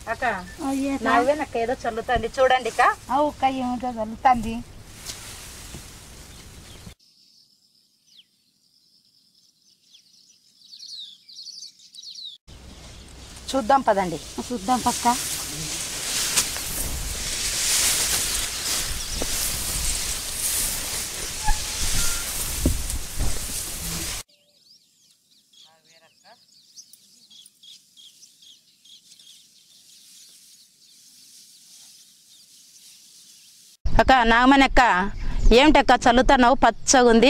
అక్క నవ్వే నాకు ఏదో చల్లుతుంది నాకు ఏదో చల్లుతుంది చూడండి అక్క అవు అక్క ఏమిటో జరుగుతుంది చూద్దాం పదండి చూద్దాం పక్క అక్క నాగమణి అక్క ఏమిటక్క చల్లుతున్నావు పచ్చగా ఉంది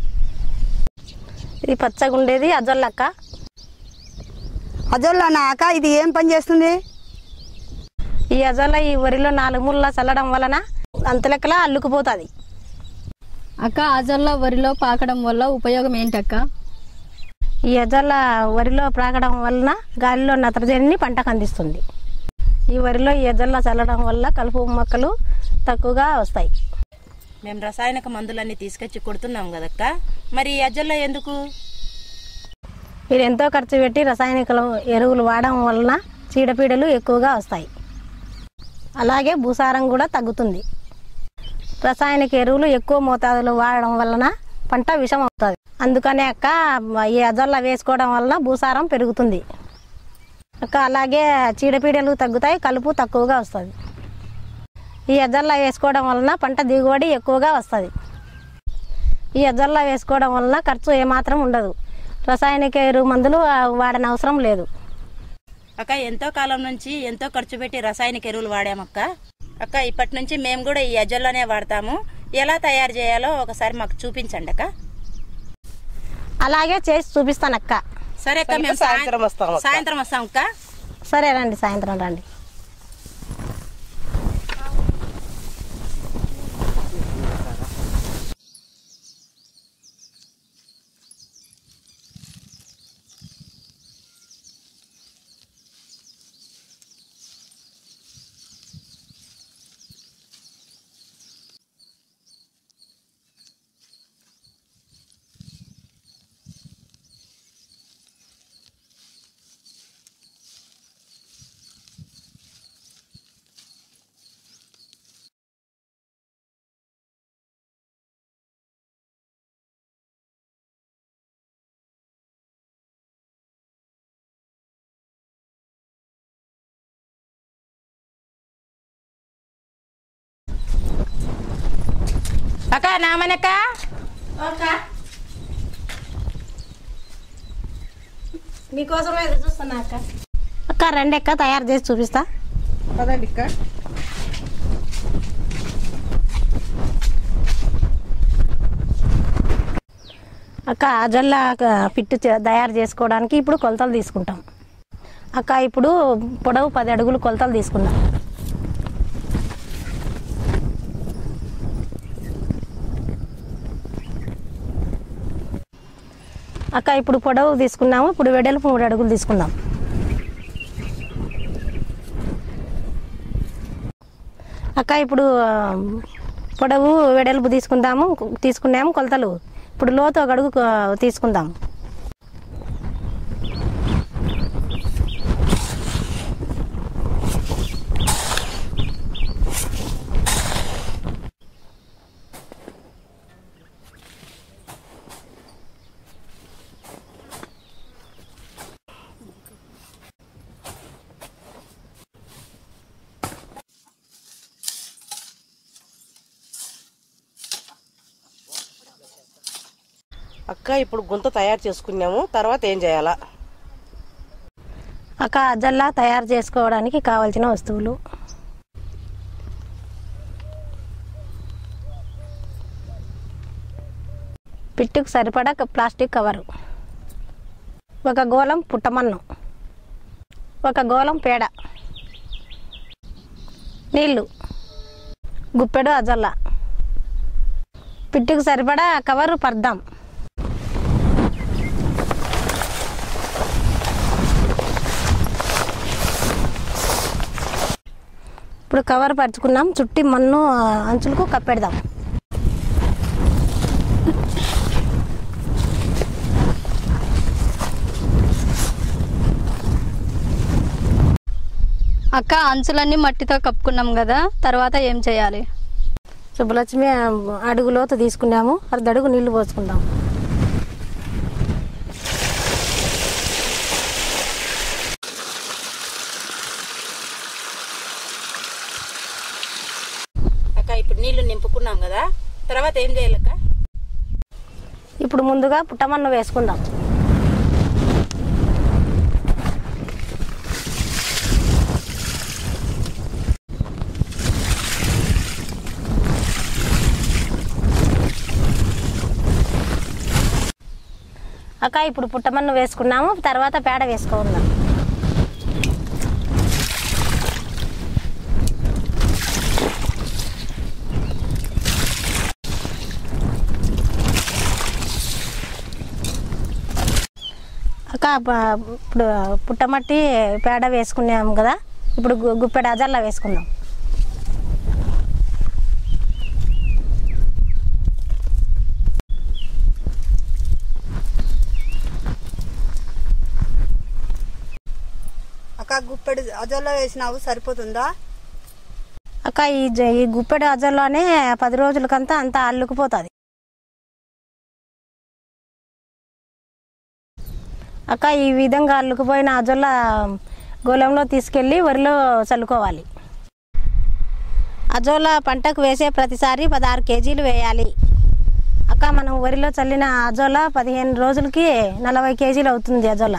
ఇది పచ్చగా ఉండేది అజొల్లక్క అదోళ్ళనా అక్క ఇది ఏం పని చేస్తుంది ఈ అజొల్ల ఈ వరిలో నాలుగు ముళ్ళ చల్లడం వలన అంతలెక్కలా అల్లుకుపోతుంది అక్క అజొల్ల వరిలో పాకడం వల్ల ఉపయోగం ఏంటక్క ఈ అజొల్ల వరిలో ప్రాకడం వలన గాలిలో నత్రజనిని పంటకు అందిస్తుంది ఈ వరిలో ఈ అజొల్ల చల్లడం వల్ల కలుపు మొక్కలు తక్కువగా వస్తాయి మేము రసాయనిక మందులన్నీ తీసుకొచ్చి కొడుతున్నాం కదక్క మరి ఈ అజ్జల్లో ఎందుకు మీరు ఎంతో ఖర్చు పెట్టి రసాయనిక ఎరువులు వాడడం వలన చీడపీడలు ఎక్కువగా వస్తాయి అలాగే భూసారం కూడా తగ్గుతుంది రసాయనిక ఎరువులు ఎక్కువ మోతాదులో వాడడం వలన పంట విషం అవుతుంది అందుకనే అక్క ఈ అజొల్ల వేసుకోవడం వలన భూసారం పెరుగుతుంది అక్క అలాగే చీడపీడలు తగ్గుతాయి కలుపు తక్కువగా వస్తుంది ఈ అజొల్ల వేసుకోవడం వలన పంట దిగుబడి ఎక్కువగా వస్తుంది ఈ అజొల్ల వేసుకోవడం వలన ఖర్చు ఏమాత్రం ఉండదు రసాయనిక ఎరువు మందులు ఆ, వాడని అవసరం లేదు అక్క ఎంతో కాలం నుంచి ఎంతో ఖర్చు పెట్టి రసాయనిక ఎరువులు వాడామక్క అక్క ఇప్పటి నుంచి మేము కూడా ఈ అజ్జల్లోనే వాడతాము ఎలా తయారు చేయాలో ఒకసారి మాకు చూపించండి అక్క అలాగే చేసి చూపిస్తాను అక్క సరే అక్క మేము సాయంత్రం వస్తాం సాయంత్రం వస్తాం అక్క సరే రండి సాయంత్రం రండి అక్క నామనక్క మీకోసమే ఎదురు చూస్తున్నా అక్క అక్క రండి అక్క తయారు చేసి చూపిస్తా పదండి అక్క అక్క అజొల్ల పిట్టు చే- తయారు చేసుకోవడానికి ఇప్పుడు కొలతలు తీసుకుంటాం అక్క ఇప్పుడు పొడవు పది అడుగులు కొలతలు తీసుకుందాం అక్క ఇప్పుడు పొడవు తీసుకున్నాము ఇప్పుడు వెడల్పు మూడు అడుగులు తీసుకుందాం అక్క ఇప్పుడు ఆ, పొడవు వెడల్పు తీసుకుందాము తీసుకున్నాము కొలతలు ఇప్పుడు లోతు ఒక అడుగు ఆ, తీసుకుందాం అక్క ఇప్పుడు గుంత తయారు చేసుకున్నాము తర్వాత ఏం చేయాలా అక్క అజల్లా తయారు చేసుకోవడానికి కావాల్సిన వస్తువులు పిట్టుకు సరిపడా ఒక ప్లాస్టిక్ కవరు ఒక గోళం పుట్టమన్ను ఒక గోళం పేడ నీళ్ళు గుప్పెడు అజల్లా పిట్టుకు సరిపడా కవరు పర్దాం ఇప్పుడు కవర్ పరుచుకున్నాం చుట్టి మన్ను ఆ, అంచులకు కప్పెడదాం అక్క అంచులన్నీ మట్టితో కప్పుకున్నాం కదా తర్వాత ఏం చేయాలి శుభలక్ష్మి అడుగు లోతు తీసుకున్నాము అర్ధడుగు నీళ్లు పోసుకుందాం అక్క ఇప్పుడు నీళ్లు నింపుకున్నాం కదా తర్వాత ఏం చేయాలక్క ఇప్పుడు ముందుగా పుట్టమన్ను వేసుకుందాం అక్క ఇప్పుడు పుట్టమన్ను వేసుకున్నాము తర్వాత పేడ వేసుకుందాం అక్క ప- ఇప్పుడు పుట్టమట్టి పేడ వేసుకున్నాము కదా ఇప్పుడు గు- గుప్పెడు అజల్లా వేసుకుందాం అక్క గుప్పెడు అజోలో వేసినావు సరిపోతుందా అక్క ఈ జ- ఈ గుప్పెడు అజల్లోనే పది రోజులకంతా అంతా అల్లుకుపోతుంది అక్క ఈ విధంగా అల్లుకుపోయిన అజొల్ల గోళంలో తీసుకెళ్ళి వరిలో చల్లుకోవాలి అజోలా పంటకు వేసే ప్రతిసారి పదహారు కేజీలు వేయాలి అక్క మనం వరిలో చల్లిన అజోలా పదిహేను రోజులకి నలభై కేజీలు అవుతుంది అజోలా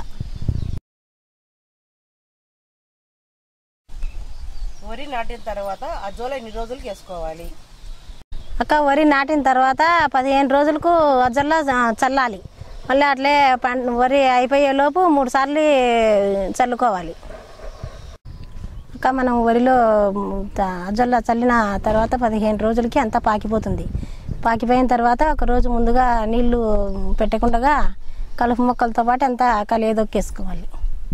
వరి నాటిన తర్వాత అజోలా ఎన్ని రోజులకి వేసుకోవాలి అక్క వరి నాటిన తర్వాత పదిహేను రోజులకు అజల్లా చల్లాలి మళ్ళీ అట్లే పం వరి అయిపోయే లోపు మూడు సార్లు చల్లుకోవాలి అక్క మనం వరిలో త- అజల్లా చల్లిన తర్వాత పదిహేను రోజులకి అంతా పాకిపోతుంది పాకిపోయిన తర్వాత ఒక రోజు ముందుగా నీళ్లు పెట్టకుండా కలుపు మొక్కలతో పాటు అంతా కలియదొక్కేసుకోవాలి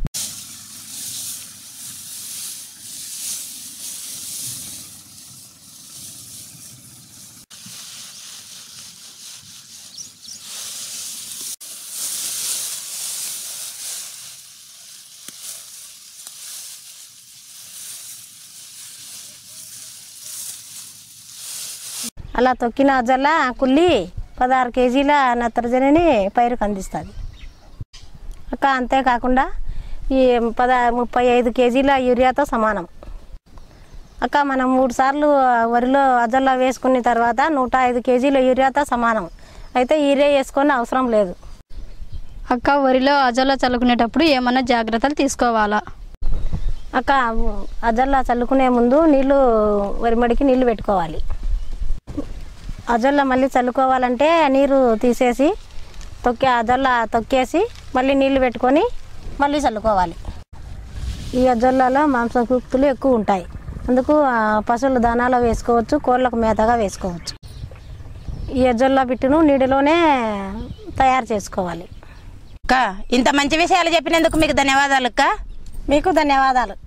అలా తొక్కిన అజల్లా కుళ్ళి పదహారు కేజీల నత్రజనిని పైరుకు అందిస్తుంది అక్క అంతేకాకుండా ఈ పద ముప్పై ఐదు కేజీల యూరియాతో సమానం అక్క మనం మూడు సార్లు వరిలో అజల్లా వేసుకున్న తర్వాత నూట ఐదు కేజీల యూరియాతో సమానం అయితే యూరియా వేసుకొని అవసరం లేదు అక్క వరిలో అజోలా చల్లుకునేటప్పుడు ఏమన్నా జాగ్రత్తలు తీసుకోవాలా అక్క అజల్లా చల్లుకునే ముందు నీళ్లు వరిమడికి నీళ్లు పెట్టుకోవాలి అజల్లా మళ్ళీ చల్లుకోవాలంటే నీరు తీసేసి తొక్కి అజల్లా తొక్కేసి మళ్ళీ నీళ్లు పెట్టుకొని మళ్ళీ చల్లుకోవాలి ఈ అజల్లాలో మాంసకృక్తులు ఎక్కువ ఉంటాయి అందుకు ఆ, పశువుల దానాలో వేసుకోవచ్చు కోళ్ళకు మేతగా వేసుకోవచ్చు ఈ అజల్లా బిట్టును నీటిలోనే తయారు చేసుకోవాలి అక్క ఇంత మంచి విషయాలు చెప్పినందుకు మీకు ధన్యవాదాలు అక్క మీకు ధన్యవాదాలు